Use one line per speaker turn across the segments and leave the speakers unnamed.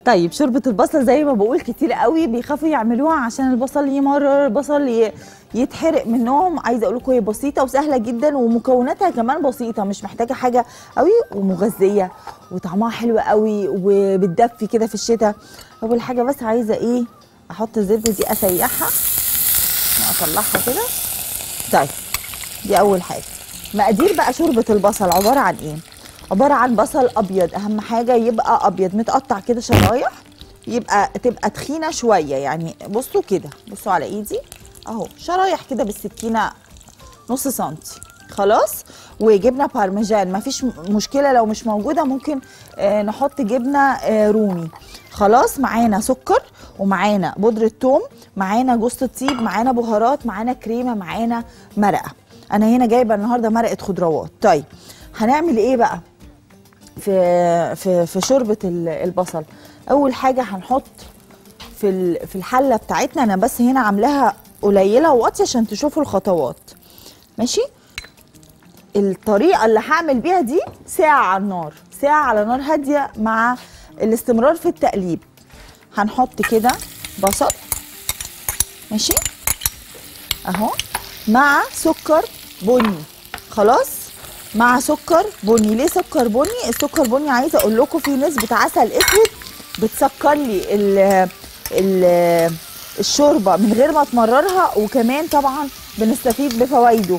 طيب شوربه البصل زي ما بقول كتير قوي بيخافوا يعملوها عشان البصل يمرر البصل ي- يتحرق منهم عايزه اقول لكم هي بسيطه وسهله جدا ومكوناتها كمان بسيطه مش محتاجه حاجه قوي ومغذيه وطعمها حلو قوي وبتدفي كده في الشتاء اول حاجه بس عايزه ايه احط الزبده دي اسيحها واطلعها كده طيب دي اول حاجه مقادير بقى شوربه البصل عباره عن ايه عباره عن بصل ابيض اهم حاجه يبقى ابيض متقطع كده شرايح يبقى تبقى تخينه شويه يعني بصوا كده بصوا على ايدي اهو شرايح كده بالسكينه نص سنتي خلاص وجبنه بارميجان مفيش م- مشكله لو مش موجوده ممكن آه نحط جبنه آه رومي خلاص معانا سكر ومعانا بودره ثوم معانا جوز الطيب معانا بهارات معانا كريمه معانا مرقه انا هنا جايبه النهارده مرقه خضروات طيب هنعمل ايه بقى في في في شوربه ال- البصل اول حاجه هنحط في ال- في الحله بتاعتنا انا بس هنا عاملاها قليله وواطيه عشان تشوفوا الخطوات ماشي الطريقه اللي هعمل بيها دي ساعه على النار ساعه على نار هاديه مع الاستمرار في التقليب هنحط كده بصل ماشي اهو مع سكر بني خلاص مع سكر بني ليه سكر بني السكر بني عايزه اقول لكم في نسبه عسل اسود بتسكر لي ال ال الشوربه من غير ما تمررها وكمان طبعا بنستفيد بفوائده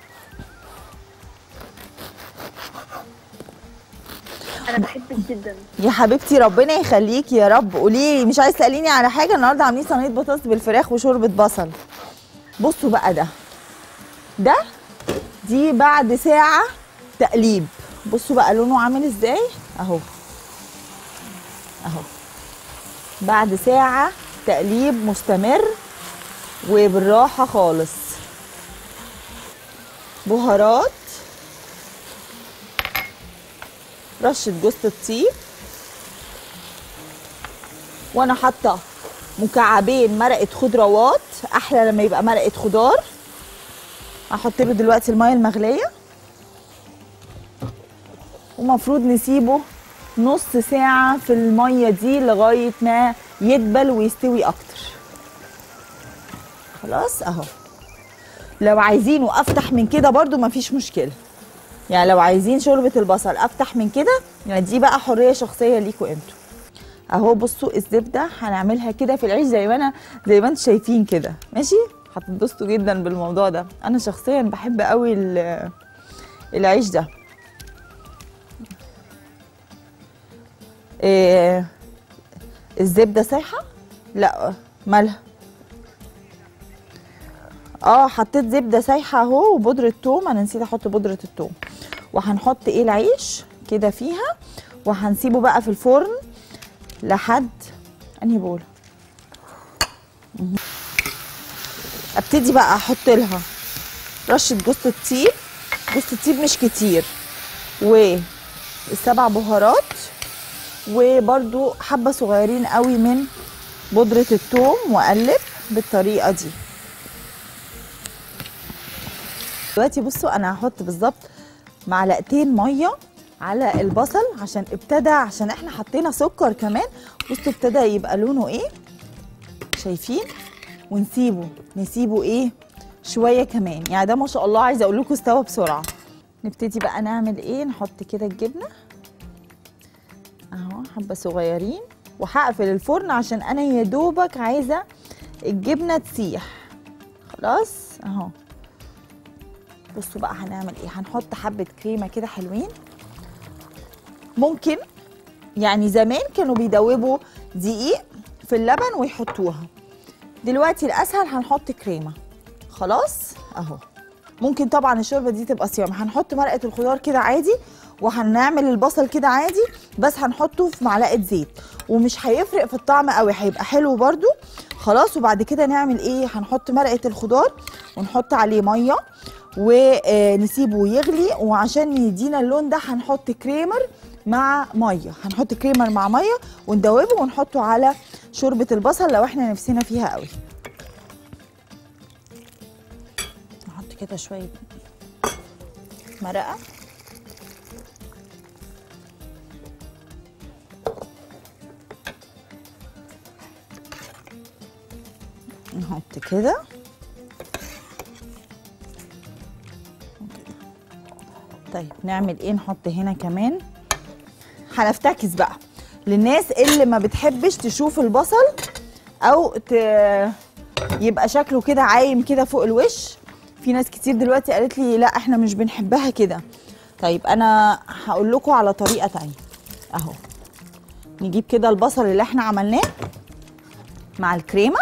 انا بحبك جدا
يا حبيبتي ربنا يخليكي يا رب قولي لي مش عايز تساليني على حاجه النهارده عاملين صينيه بطاطس بالفراخ وشوربه بصل بصوا بقى ده ده دي بعد ساعه تقليب بصوا بقى لونه عامل ازاي اهو اهو بعد ساعه تقليب مستمر وبالراحه خالص بهارات رشه جوز الطيب وانا حاطه مكعبين مرقه خضروات احلى لما يبقى مرقه خضار هحط له دلوقتي الميه المغليه ومفروض نسيبه نص ساعة في المية دي لغاية ما يدبل ويستوي أكتر خلاص أهو لو عايزينه أفتح من كده برضو مفيش مشكلة يعني لو عايزين شوربة البصل أفتح من كده يعني دي بقى حرية شخصية ليكوا انتوا اهو بصوا الزبده هنعملها كده في العيش زي ما انا زي ما انتم شايفين كده ماشي هتتبسطوا جدا بالموضوع ده انا شخصيا بحب قوي ال- العيش ده إيه الزبده سايحه لا مالها اه حطيت زبده سايحه اهو وبودره ثوم انا نسيت احط بودره الثوم وهنحط ايه العيش كده فيها وهنسيبه بقى في الفرن لحد انهي بوله مهم. ابتدي بقى احط لها رشه جوز الطيب جوز الطيب مش كتير والسبع بهارات وبرده حبه صغيرين قوي من بودره الثوم واقلب بالطريقه دي دلوقتي بصوا انا هحط بالظبط معلقتين ميه على البصل عشان ابتدى عشان احنا حطينا سكر كمان بصوا ابتدى يبقى لونه ايه شايفين ونسيبه نسيبه ايه شويه كمان يعني ده ما شاء الله عايزه اقول لكم استوى بسرعه نبتدي بقى نعمل ايه نحط كده الجبنه اهو حبه صغيرين وهقفل الفرن عشان انا يا دوبك عايزه الجبنه تسيح خلاص اهو بصوا بقى هنعمل ايه هنحط حبه كريمه كده حلوين ممكن يعني زمان كانوا بيدوبوا دقيق في اللبن ويحطوها دلوقتي الاسهل هنحط كريمه خلاص اهو ممكن طبعا الشوربه دي تبقى صيام هنحط مرقه الخضار كده عادي وهنعمل البصل كده عادي بس هنحطه في معلقه زيت ومش هيفرق في الطعم قوي هيبقى حلو برده خلاص وبعد كده نعمل ايه هنحط مرقه الخضار ونحط عليه ميه ونسيبه يغلي وعشان يدينا اللون ده هنحط كريمر مع ميه هنحط كريمر مع ميه وندوبه ونحطه على شوربه البصل لو احنا نفسنا فيها قوي نحط كده شويه مرقه نحط كده طيب نعمل ايه نحط هنا كمان هنفتكس بقى للناس اللي ما بتحبش تشوف البصل او ت... يبقى شكله كده عايم كده فوق الوش في ناس كتير دلوقتي قالت لي لا احنا مش بنحبها كده طيب انا هقول لكم على طريقه تانية اهو نجيب كده البصل اللي احنا عملناه مع الكريمه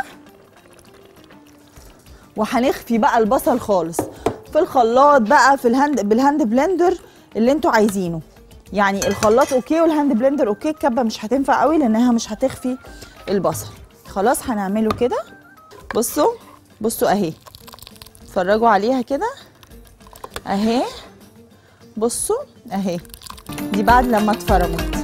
وهنخفي بقى البصل خالص في الخلاط بقى في الهاند بالهاند بلندر اللي انتوا عايزينه يعني الخلاط اوكي والهاند بلندر اوكي الكبه مش هتنفع قوي لانها مش هتخفي البصل خلاص هنعمله كده بصوا بصوا اهي اتفرجوا عليها كده اهي بصوا اهي دي بعد لما اتفرمت